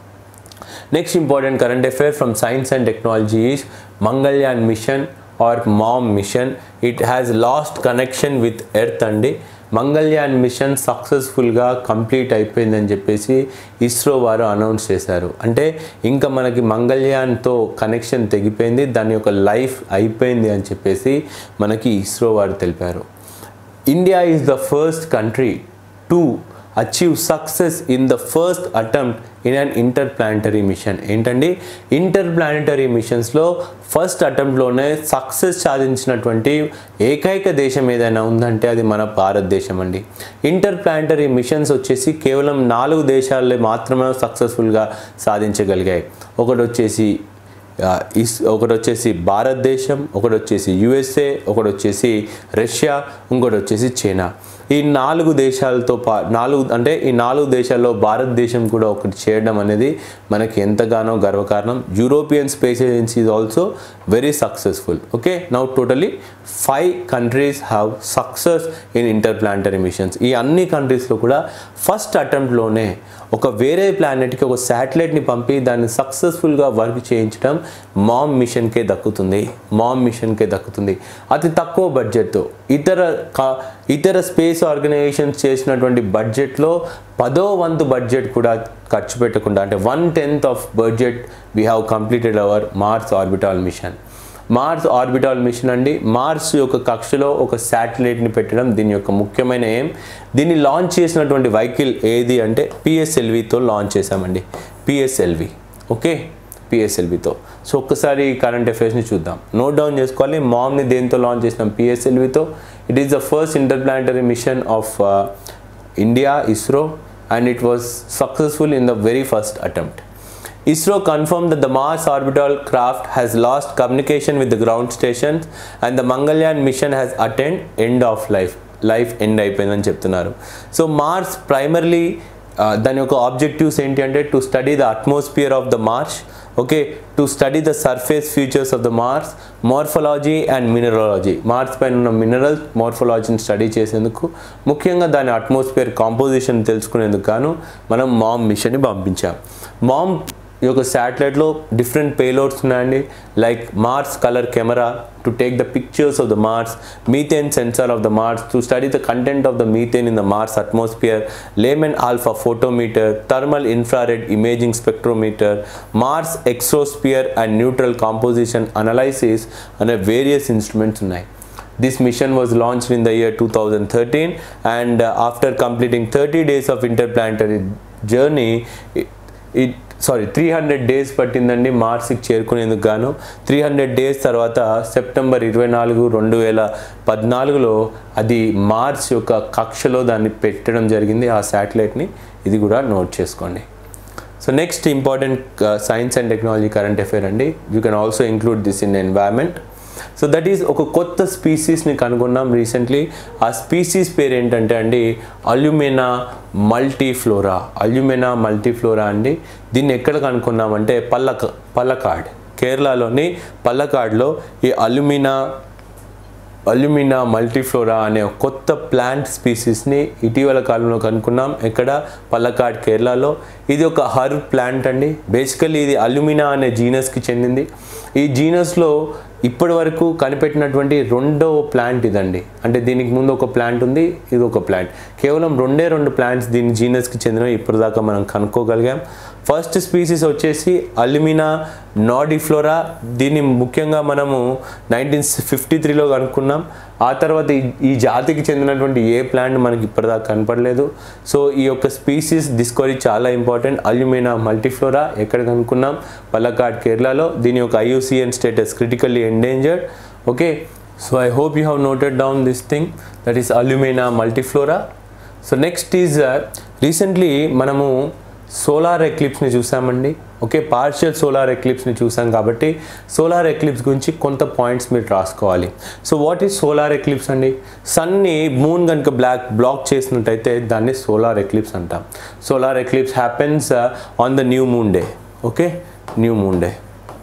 next important current affair from science and technology is Mangalyaan mission or MOM mission it has lost connection with earth అండి Mangalyaan machine సక్సెస్ఫుల్గా complete అయిపోయిందని చెప్పేసి ఇస్రో వారు అనౌన్స్ చేశారు అంటే ఇంకా మనకి మంగళ్యాన్తో కనెక్షన్ తెగిపోయింది దాని యొక్క లైఫ్ అయిపోయింది అని చెప్పేసి మనకి ఇస్రో వారు తెలిపారు India is the first country to achieve success in the first attempt in an interplanetary mission ఏంటండి ఇంటర్ ప్లానటరీ మిషన్స్లో ఫస్ట్ అటెంప్ట్లోనే సక్సెస్ సాధించినటువంటి ఏకైక దేశం ఏదైనా ఉందంటే అది మన భారతదేశం అండి ఇంటర్ ప్లానటరీ మిషన్స్ వచ్చేసి కేవలం నాలుగు దేశాల్లో మాత్రమే సక్సెస్ఫుల్గా సాధించగలిగాయి ఒకటి వచ్చేసి ఆ, ఇస్ ఒకటి వచ్చేసి భారతదేశం ఒకటి వచ్చేసి యుఎస్ఏ ఒకటి వచ్చేసి రష్యా ఇంకోటి వచ్చేసి చైనా ఈ నాలుగు దేశాలతో పా నాలుగు అంటే ఈ నాలుగు దేశాల్లో భారతదేశం కూడా ఒకటి చేయడం అనేది మనకి ఎంతగానో గర్వకారణం European space agency is also very successful okay now totally five countries have success in interplanetary missions ఈ అన్ని కంట్రీస్లో కూడా ఫస్ట్ అటెంప్ట్లోనే ఒక వేరే ప్లానెట్కి ఒక శాటిలైట్ని పంపి దాన్ని సక్సెస్ఫుల్గా వర్క్ చేయించడం మామ్ మిషన్కే దక్కుతుంది మామ్ మిషన్కే దక్కుతుంది అతి తక్కువ బడ్జెట్తో ఇతర కా- ఇతర స్పేస్ ఆర్గనైజేషన్స్ చేసినటువంటి బడ్జెట్లో పదో వంతు బడ్జెట్ కూడా ఖర్చు పెట్టకుండా అంటే one tenth of budget we have completed our Mars orbital mission Mars orbital mission అండి మార్స్ యొక్క కక్షలో ఒక శాటిలైట్ని పెట్టడం దీని యొక్క ముఖ్యమైన ఏం దీన్ని లాంచ్ చేసినటువంటి వెహికల్ ఏది అంటే పిఎస్ఎల్వితో లాంచ్ చేశామండి పిఎస్ఎల్వి ఓకే పిఎస్ఎల్వితో సో ఒక్కసారి కరెంట్ అఫైర్స్ని చూద్దాం నోట్ డౌన్ చేసుకోవాలి మామ్ని దేంతో లాంచ్ చేసినాం పిఎస్ఎల్వితో it is the first interplanetary mission of India ISRO and it was successful in the very first attempt ISRO confirmed that the Mars orbital craft has lost communication with the ground stations and the Mangalyaan mission has attained end of life. Life end అయిపోయిందని చెప్తున్నారు so Mars primarily దాని యొక్క objectives ఏంటి అంటే to study the atmosphere of the Mars okay to study the surface features of the Mars morphology and mineralogy Mars పైన ఉన్న mineral మార్ఫలాజీని study చేసేందుకు ముఖ్యంగా దాని అట్మాస్ఫియర్ కాంపోజిషన్ తెలుసుకునేందుకు గాను మనం మామ్ మిషన్ని పంపించాం మామ్ ఈ యొక్క శాటిలైట్లో డిఫరెంట్ పేలోడ్స్ ఉన్నాయండి like Mars colour camera to take the pictures of the Mars methane sensor of the Mars to study the content of the methane in the Mars atmosphere Lyman alpha photometer thermal infrared imaging spectrometer Mars exosphere and neutral composition analysis అనే various instruments ఉన్నాయి This mission was launched in the year 2013 and uh, after completing 30 days of interplanetary journey it, it sorry three hundred days పట్టిందండి మార్స్కి చేరుకునేందుకు గాను three hundred days తర్వాత September ఇరవై నాలుగు రెండు వేల పద్నాలుగులో అది మార్స్ యొక్క కక్షలో దాన్ని పెట్టడం జరిగింది ఆ శాటిలైట్ని ఇది కూడా నోట్ చేసుకోండి so next important science and technology current affair అండి you can also include this in environment so that is ఒక కొత్త స్పీసీస్ని కనుగొన్నాం రీసెంట్లీ ఆ స్పీసీస్ పేరు ఏంటంటే అండి అల్యూమినా మల్టీఫ్లోరా అల్యూమినా మల్టీఫ్లోరా అండి దీన్ని ఎక్కడ కనుక్కున్నామంటే పల్లక పల్లకాడ్ కేరళలోని పల్లకాడ్లో ఈ అల్యూమినా అల్యూమినా మల్టీఫ్లోరా అనే ఒక కొత్త ప్లాంట్ స్పీసీస్ని ఇటీవల కాలంలో కనుక్కున్నాం ఎక్కడ పల్లకాడ్ కేరళలో ఇది ఒక హర్ ప్లాంట్ అండి బేసికల్లీ ఇది అల్యూమినా అనే జీనస్కి చెందింది ఈ జీనస్లో ఇప్పటి వరకు కనిపెట్టినటువంటి రెండో ప్లాంట్ ఇదండి అంటే దీనికి ముందు ఒక ప్లాంట్ ఉంది ఇది ఒక ప్లాంట్ కేవలం రెండే రెండు ప్లాంట్స్ దీని జీనస్కి చెందినవి ఇప్పటిదాకా మనం కనుక్కోగలిగాం ఫస్ట్ స్పీసీస్ వచ్చేసి అల్యూమినా నాడిఫ్లోరా దీన్ని ముఖ్యంగా మనము నైన్టీన్ ఫిఫ్టీ త్రీలో కనుక్కున్నాం ఆ తర్వాత ఈ ఈ జాతికి చెందినటువంటి ఏ ప్లాంట్ మనకి ఇప్పటిదాకా కనపడలేదు సో ఈ యొక్క స్పీసీస్ డిస్కవరీ చాలా ఇంపార్టెంట్ అల్యూమినా మల్టీఫ్లోరా ఎక్కడ కనుక్కున్నాం పల్లకాడ్ కేరళలో దీని యొక్క IUCN status critically endangered okay so I hope you have noted down this thing that is అల్యూమినా మల్టీఫ్లోరా సో నెక్స్ట్ ఈజ్ రీసెంట్లీ మనము సోలార్ ఎక్లిప్స్ని చూసామండి ఓకే పార్షియల్ సోలార్ ఎక్లిప్స్ని చూసాం కాబట్టి సోలార్ ఎక్లిప్స్ గురించి కొంత పాయింట్స్ మీరు రాసుకోవాలి so what is solar eclipse అండి సన్ని మూన్ కనుక బ్లాక్ బ్లాక్ చేసినట్టయితే దాన్ని సోలార్ ఎక్లిప్స్ అంటాం solar eclipse happens on the new moon day okay new moon day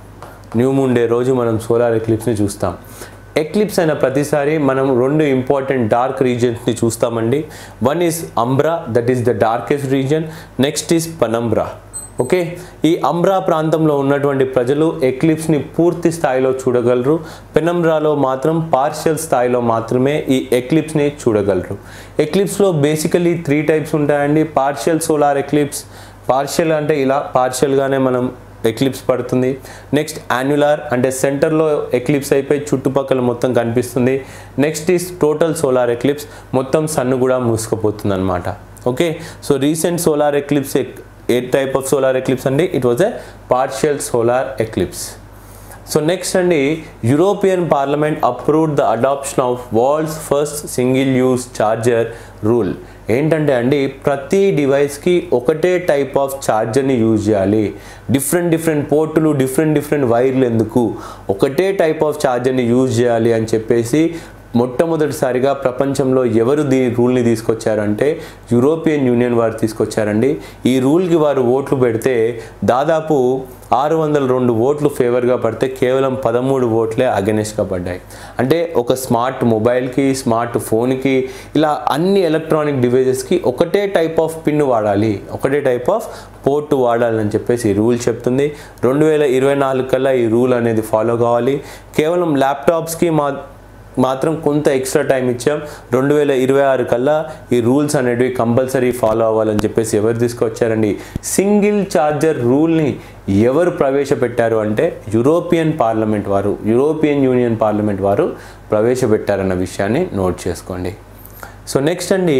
new moon day రోజు మనం సోలార్ ఎక్లిప్స్ని చూస్తాం ఎక్లిప్స్ అయిన ప్రతిసారి మనం రెండు ఇంపార్టెంట్ డార్క్ రీజన్స్ని చూస్తామండి one is umbra that is the darkest region next is penumbra okay ఈ అంబ్రా ప్రాంతంలో ఉన్నటువంటి ప్రజలు ఎక్లిప్స్ని పూర్తి స్థాయిలో చూడగలరు పెనంబ్రాలో మాత్రం పార్షియల్ స్థాయిలో మాత్రమే ఈ ఎక్లిప్స్ని చూడగలరు ఎక్లిప్స్లో బేసికలీ త్రీ టైప్స్ ఉంటాయండి పార్షియల్ సోలార్ ఎక్లిప్స్ పార్షియల్ అంటే ఇలా పార్షియల్గానే మనం ఎక్లిప్స్ పడుతుంది నెక్స్ట్ యాన్యులార్ అంటే సెంటర్లో ఎక్లిప్స్ అయిపోయి చుట్టుపక్కల మొత్తం కనిపిస్తుంది next is total solar eclipse మొత్తం సన్ను కూడా మూసుకుపోతుంది అనమాట okay so recent solar eclipse ఏ టైప్ ఆఫ్ సోలార్ ఎక్లిప్స్ అండి it was a partial solar eclipse so next అండి European Parliament approved the adoption of world's first single use charger rule ఏంటంటే అండి ప్రతి డివైస్కి ఒకటే టైప్ ఆఫ్ ఛార్జర్ని use చేయాలి డిఫరెంట్ డిఫరెంట్ పోర్టులు డిఫరెంట్ డిఫరెంట్ వైర్లు ఎందుకు ఒకటే టైప్ ఆఫ్ ఛార్జర్ని యూజ్ చేయాలి అని చెప్పేసి మొట్టమొదటిసారిగా ప్రపంచంలో ఎవరు దీ రూల్ని తీసుకొచ్చారంటే యూరోపియన్ యూనియన్ వారు తీసుకొచ్చారండి ఈ రూల్కి వారు ఓట్లు పెడితే దాదాపు ఆరు వందల రెండు ఓట్లు ఫేవర్గా పడితే కేవలం పదమూడు ఓట్లే అగెనెస్ట్గా పడ్డాయి అంటే ఒక స్మార్ట్ మొబైల్కి స్మార్ట్ ఫోన్కి ఇలా అన్ని ఎలక్ట్రానిక్ డివైజెస్కి ఒకటే టైప్ ఆఫ్ పిన్ వాడాలి ఒకటే టైప్ ఆఫ్ పోర్టు వాడాలని చెప్పేసి ఈ రూల్ చెప్తుంది రెండు వేల ఇరవై నాలుగు కల్లా ఈ రూల్ అనేది ఫాలో కావాలి కేవలం ల్యాప్టాప్స్కి మా మాత్రం కొంత ఎక్స్ట్రా టైం ఇచ్చాం రెండు వేల ఇరవై ఆరు కల్లా ఈ రూల్స్ అనేటివి కంపల్సరీ ఫాలో అవ్వాలని చెప్పేసి ఎవరు తీసుకొచ్చారండి సింగిల్ ఛార్జర్ రూల్ని ఎవరు ప్రవేశపెట్టారు అంటే యూరోపియన్ పార్లమెంట్ వారు యూరోపియన్ యూనియన్ పార్లమెంట్ వారు ప్రవేశపెట్టారన్న విషయాన్ని నోట్ చేసుకోండి సో నెక్స్ట్ అండి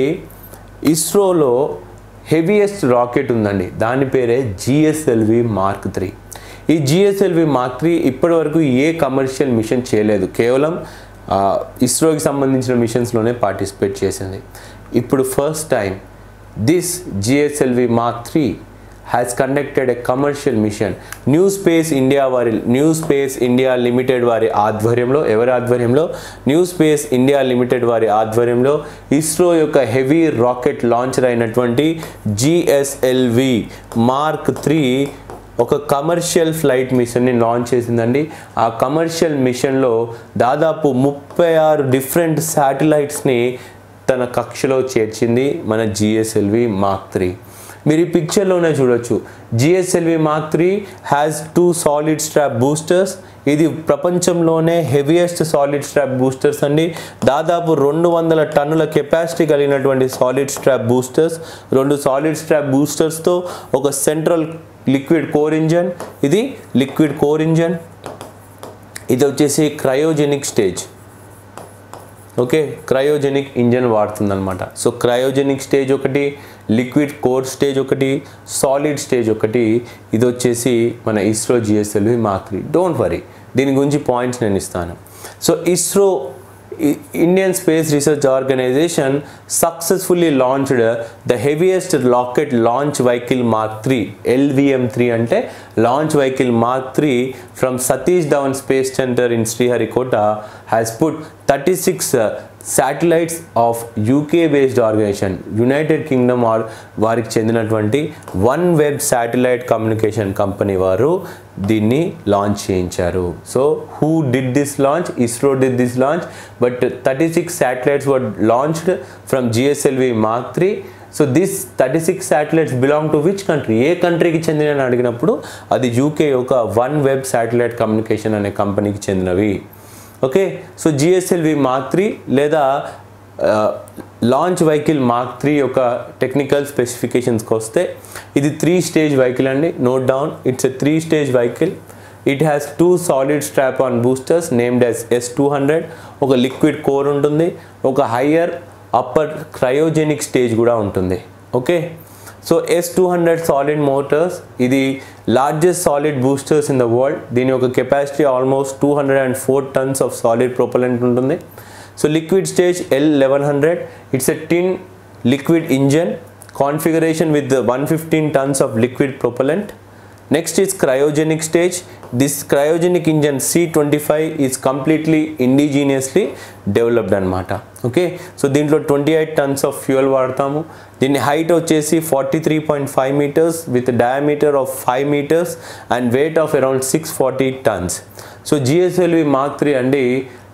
ఇస్రోలో హెవీయెస్ట్ రాకెట్ ఉందండి దాని పేరే జిఎస్ఎల్వి మార్క్ త్రీ ఈ జిఎస్ఎల్వి మార్క్ త్రీ ఇప్పటి వరకు ఏ కమర్షియల్ మిషన్ చేయలేదు కేవలం ఆ, ఇస్రోకి సంబంధించిన మిషన్స్లోనే పార్టిసిపేట్ చేసింది ఇప్పుడు first time this GSLV Mark three has conducted a commercial mission New Space India వారి న్యూ స్పేస్ ఇండియా లిమిటెడ్ వారి ఆధ్వర్యంలో ఎవరి ఆధ్వర్యంలో న్యూ స్పేస్ ఇండియా లిమిటెడ్ వారి ఆధ్వర్యంలో ఇస్రో యొక్క హెవీ రాకెట్ లాంచర్ అయినటువంటి జిఎస్ఎల్వి మార్క్ త్రీ ఒక కమర్షియల్ ఫ్లైట్ మిషన్ని లాంచ్ చేసిందండి ఆ కమర్షియల్ మిషన్లో దాదాపు ముప్పై ఆరు డిఫరెంట్ శాటిలైట్స్ని తన కక్షలో చేర్చింది మన జిఎస్ఎల్వి మార్క్ త్రీ మీరు ఈ పిక్చర్లోనే చూడొచ్చు GSLV Mark three has two solid strap boosters ఇది ప్రపంచంలోనే హెవియెస్ట్ సాలిడ్ స్ట్రాప్ బూస్టర్స్ అండి దాదాపు రెండు వందల టన్నుల కెపాసిటీ కలిగినటువంటి సాలిడ్ స్ట్రాప్ బూస్టర్స్ రెండు సాలిడ్ స్ట్రాప్ బూస్టర్స్తో ఒక సెంట్రల్ లిక్విడ్ కోర్ ఇంజన్ ఇది లిక్విడ్ కోర్ ఇంజన్ ఇది వచ్చేసి cryogenic stage okay cryogenic engine వాడుతుందన్నమాట సో క్రయోజెనిక్ స్టేజ్ ఒకటి లిక్విడ్ కోర్ స్టేజ్ ఒకటి సాలిడ్ స్టేజ్ ఒకటి ఇది వచ్చేసి మన ISRO GSLV Mark three don't worry దీని గురించి పాయింట్స్ నేను ఇస్తాను so ISRO Indian Space Research Organisation successfully launched the heaviest rocket launch vehicle Mark three LVM three అంటే launch vehicle Mark three from Satish Dhawan Space Centre in Sriharikota has put thirty six satellites of UK based organisation United Kingdom or వారికి చెందినటువంటి OneWeb satellite communication company వారు దీన్ని launch చేయించారు so who did this launch ISRO did this launch but thirty six satellites were launched from GSLV Mark three so this thirty six satellites belong to which country ఏ కంట్రీకి చెందిన అని అడిగినప్పుడు అది UK యొక్క వన్ వెబ్ శాటిలైట్ కమ్యూనికేషన్ అనే కంపెనీకి చెందినవి okay so GSLV Mark three లేదా లాంచ్ వెహికల్ మార్క్ త్రీ యొక్క టెక్నికల్ స్పెసిఫికేషన్స్కి వస్తే ఇది త్రీ స్టేజ్ వెహికల్ అండి note down it's a three stage vehicle it has two solid strap on boosters named as S two hundred ఒక liquid core ఉంటుంది ఒక higher upper cryogenic stage కూడా ఉంటుంది okay so S two hundred solid motors ఇది largest solid boosters in the world దీని యొక్క capacity almost two hundred and four tons of solid propellant ఉంటుంది so liquid stage L eleven hundred it's a twin liquid engine configuration with one fifteen tons of liquid propellant next is cryogenic stage this cryogenic engine C twenty five is completely indigenously developed అనమాట okay so దీంట్లో twenty eight tons of fuel వాడతాము దీని height వచ్చేసి forty three point five metres with diameter of five metres and weight of around six forty tons so GSLV Mark three అండి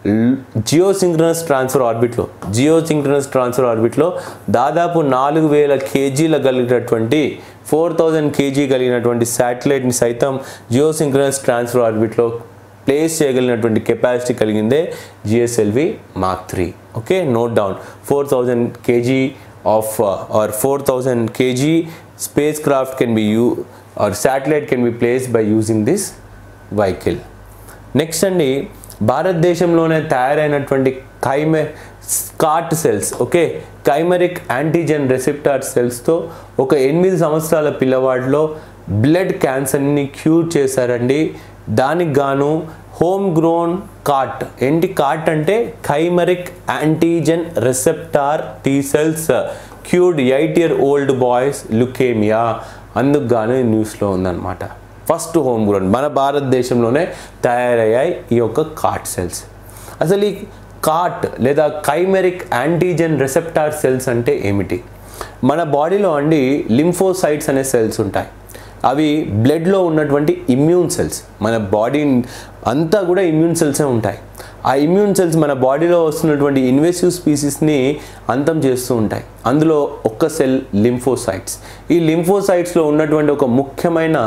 geosynchronous transfer ఆర్బిట్లో geosynchronous transfer ఆర్బిట్లో దాదాపు నాలుగు వేల కేజీల కలిగినటువంటి ఫోర్ థౌజండ్ కేజీ కలిగినటువంటి శాటిలైట్ని సైతం జియో సింక్రనస్ ట్రాన్స్ఫర్ ఆర్బిట్లో ప్లేస్ చేయగలిగినటువంటి కెపాసిటీ కలిగిందే GSLV Mark three okay note down four thousand kg of or four thousand kg spacecraft can be you or satellite can be place by using this vehicle next అండి భారతదేశంలోనే తయారైనటువంటి కైమె స్కాట్ cells okay chimeric antigen receptor సెల్స్తో ఒక ఎనిమిది సంవత్సరాల పిల్లవాడిలో blood క్యాన్సర్ని క్యూర్ చేశారండి దానికి గాను హోమ్ గ్రోన్ కాట్ ఏంటి కాట్ అంటే chimeric antigen receptor T cells cured eight year old boys leukaemia అందుకు గాను ఈ న్యూస్లో ఉందన్నమాట ఫస్ట్ హోమ్ గ్రోన్ మన భారతదేశంలోనే తయారయ్యాయి ఈ యొక్క కాట్ సెల్స్ అసలు ఈ కాట్ లేదా కైమెరిక్ యాంటీజెన్ రెసెప్టార్ సెల్స్ అంటే ఏమిటి మన బాడీలో అండి లింఫోసైట్స్ అనే సెల్స్ ఉంటాయి అవి బ్లడ్లో ఉన్నటువంటి ఇమ్యూన్ సెల్స్ మన బాడీ అంతా కూడా ఇమ్యూన్ సెల్సే ఉంటాయి ఆ ఇమ్యూన్ సెల్స్ మన బాడీలో వస్తున్నటువంటి ఇన్వెసివ్ స్పీసీస్ని అంతం చేస్తూ ఉంటాయి అందులో ఒక్క సెల్ లింఫోసైట్స్ ఈ లింఫోసైట్స్లో ఉన్నటువంటి ఒక ముఖ్యమైన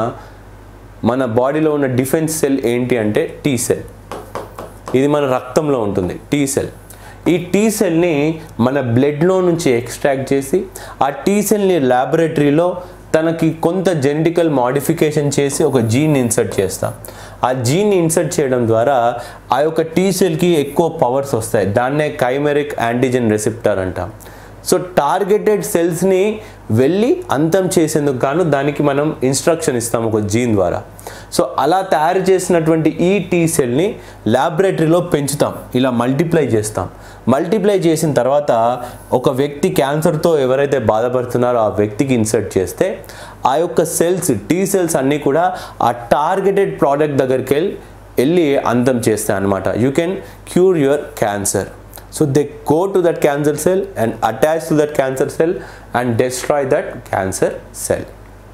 మన బాడీలో ఉన్న డిఫెన్స్ సెల్ ఏంటి అంటే టీ సెల్ ఇది మన రక్తంలో ఉంటుంది టీ సెల్ ఈ టీ సెల్ని మన బ్లడ్లో నుంచి ఎక్స్ట్రాక్ట్ చేసి ఆ టీ సెల్ని ల్యాబొరేటరీలో తనకి కొంత జెనటికల్ మాడిఫికేషన్ చేసి ఒక జీన్ ఇన్సర్ట్ చేస్తాం ఆ జీన్ ఇన్సర్ట్ చేయడం ద్వారా ఆ యొక్క టీ సెల్కి ఎక్కువ పవర్స్ వస్తాయి దాన్నే కైమెరిక్ యాంటీజెన్ రెసిప్టార్ అంటాం సో టార్గెటెడ్ సెల్స్ని వెళ్ళి అంతం చేసేందుకు గాను దానికి మనం ఇన్స్ట్రక్షన్ ఇస్తాం ఒక జీన్ ద్వారా సో అలా తయారు చేసినటువంటి ఈ టీ సెల్ని ల్యాబొరేటరీలో పెంచుతాం ఇలా మల్టిప్లై చేస్తాం మల్టిప్లై చేసిన తర్వాత ఒక వ్యక్తి క్యాన్సర్తో ఎవరైతే బాధపడుతున్నారో ఆ వ్యక్తికి ఇన్సర్ట్ చేస్తే ఆ యొక్క సెల్స్ టీ సెల్స్ అన్నీ కూడా ఆ టార్గెటెడ్ ప్రోడక్ట్ దగ్గరికి వెళ్ళి వెళ్ళి అంతం చేస్తాయి అనమాట you can cure your cancer So they go to that cancer cell and attach to that cancer cell and destroy that cancer cell.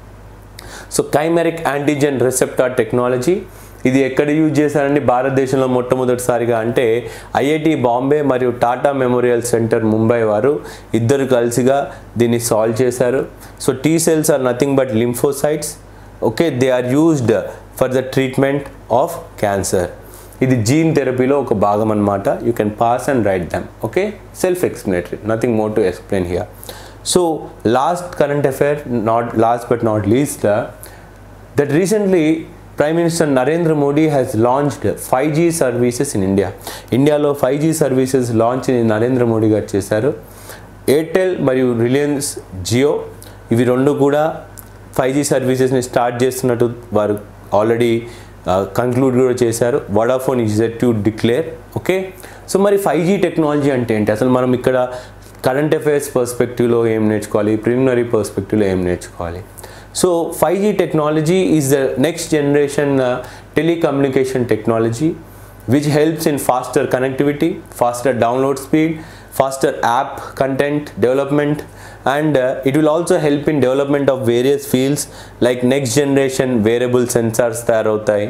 So chimeric antigen receptor technology ఇది ఎక్కడ యూజ్ చేశారండి భారతదేశంలో మొట్టమొదటిసారిగా అంటే ఐఐటి బాంబే మరియు టాటా మెమోరియల్ సెంటర్ ముంబై వారు ఇద్దరు కలిసిగా దీన్ని సాల్వ్ చేశారు so T cells are nothing but lymphocytes okay they are used for the treatment of cancer ఇది జీన్ థెరపీలో ఒక భాగం అనమాట you can pass and write them okay self explanatory nothing more to explain here so last current affair not last but not least that recently Prime Minister Narendra Modi has launched 5G services in India. ఇండియాలో five G services launch Narendra Modi garu చేశారు Airtel మరియు Reliance Jio ఇవి రెండు కూడా five G సర్వీసెస్ని start చేస్తున్నట్టు వారు already conclude కూడా చేశారు Vodafone is yet to declare okay so మరి ఫైవ్ జీ టెక్నాలజీ అంటే ఏంటి అసలు మనం ఇక్కడ కరెంట్ అఫైర్స్ పర్స్పెక్టివ్లో ఏం నేర్చుకోవాలి ప్రిలిమినరీ పర్స్పెక్టివ్లో ఏం నేర్చుకోవాలి so five G technology is the next generation telecommunication technology which helps in faster connectivity, faster download speed, faster app content development and uh, it will also help in development of various fields like next generation wearable sensors తయారవుతాయి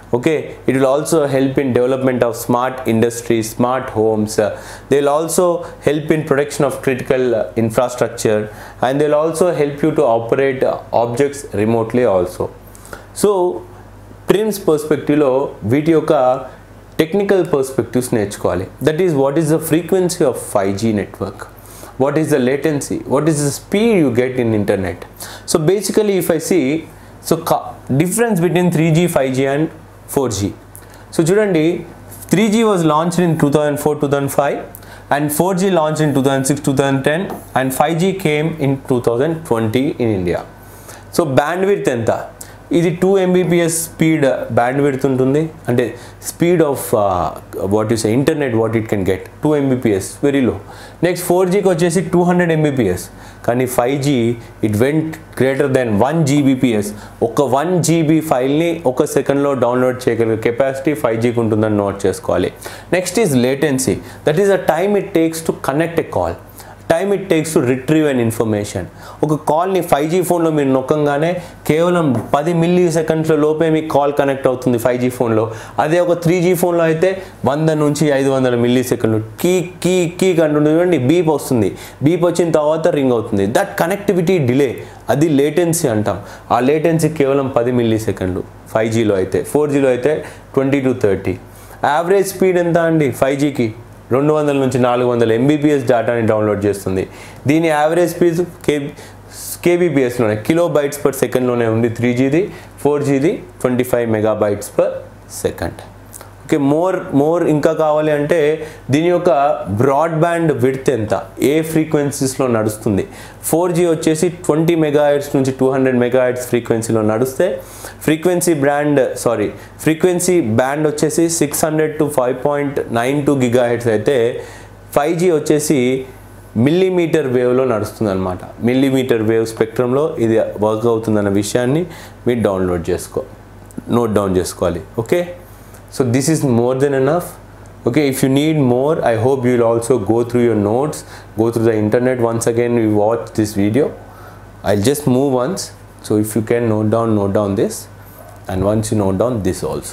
okay it will also help in development of smart industries smart homes uh, they'll also help in protection of critical uh, infrastructure and they'll also help you to operate uh, objects remotely also so prelims పర్స్పెక్టివ్లో వీటి యొక్క technical perspectives నేర్చుకోవాలి that is what is the frequency of five G network what is the latency what is the speed you get in internet so basically if i see so ca- difference between 3g 5g and 4g so చూడండి 3g was launched in 2004 2005 and 4g launched in 2006 2010 and 5g came in 2020 in india so bandwidth ఎంత ఇది two Mbps speed bandwidth ఉంటుంది అంటే speed of what is internet what it can get two Mbps very low next four జీకి వచ్చేసి two hundred Mbps కానీ five G it went greater then one Gbps ఒక one GB ఫైల్ని ఒక సెకండ్లో download చేయగలిగే కెపాసిటీ ఫైవ్ జీకి ఉంటుందని note చేసుకోవాలి next is latency that is the time it takes to connect a call time it takes to retrieve and information ఒక కాల్ని five G ఫోన్లో మీరు నొక్కంగానే కేవలం పది మిల్లీ సెకండ్స్ల లోపే మీకు కాల్ కనెక్ట్ అవుతుంది ఫైవ్ జీ ఫోన్లో అదే ఒక త్రీ జీ ఫోన్లో అయితే వంద నుంచి ఐదు వందల మిల్లీ సెకండ్లు కీ కీ కీ కంటుంటుంది చూడండి బీప్ వస్తుంది బీప్ వచ్చిన తర్వాత రింగ్ అవుతుంది దట్ కనెక్టివిటీ డిలే అది లేటెన్సీ అంటాం ఆ లేటెన్సీ కేవలం పది మిల్లీ సెకండ్లు ఫైవ్ జీలో అయితే ఫోర్ జీలో అయితే twenty to thirty average speed ఎంత అండి ఫైవ్ జీకి రెండు వందల నుంచి నాలుగు వందల ఎంబీపీఎస్ డేటాని డౌన్లోడ్ చేస్తుంది దీని యావరేజ్ స్పీడ్ కే కేబీపీఎస్లోనే కిలో బైట్స్ పర్ సెకండ్లోనే ఉంది త్రీ జీది ఫోర్ జీది twenty five megabytes per second okay more more ఇంకా కావాలి అంటే దీని యొక్క బ్రాడ్బ్యాండ్ విడ్త్ ఎంత ఏ ఫ్రీక్వెన్సీస్లో నడుస్తుంది ఫోర్ జీ వచ్చేసి ట్వంటీ మెగాహెడ్స్ నుంచి టూ హండ్రెడ్ మెగాహెడ్స్ ఫ్రీక్వెన్సీలో నడుస్తే frequency brand sorry frequency band వచ్చేసి six hundred to five point nine two gigahertz అయితే ఫైవ్ జీ వచ్చేసి మిల్లీమీటర్ వేవ్లో నడుస్తుంది అనమాట మిల్లీమీటర్ వేవ్ స్పెక్ట్రంలో ఇది వర్క్ అవుతుందన్న విషయాన్ని మీరు డౌన్లోడ్ చేసుకో నోట్ డౌన్ చేసుకోవాలి okay so this is more than enough okay if you need more i hope you'll also go through your notes go through the internet once again you watch this video i'll just move once so if you can note down note down this and once you note down this also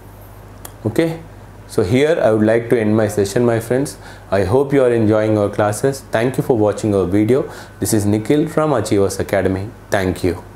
okay so here i would like to end my session my friends i hope you are enjoying our classes thank you for watching our video this is nikhil from achievers academy thank you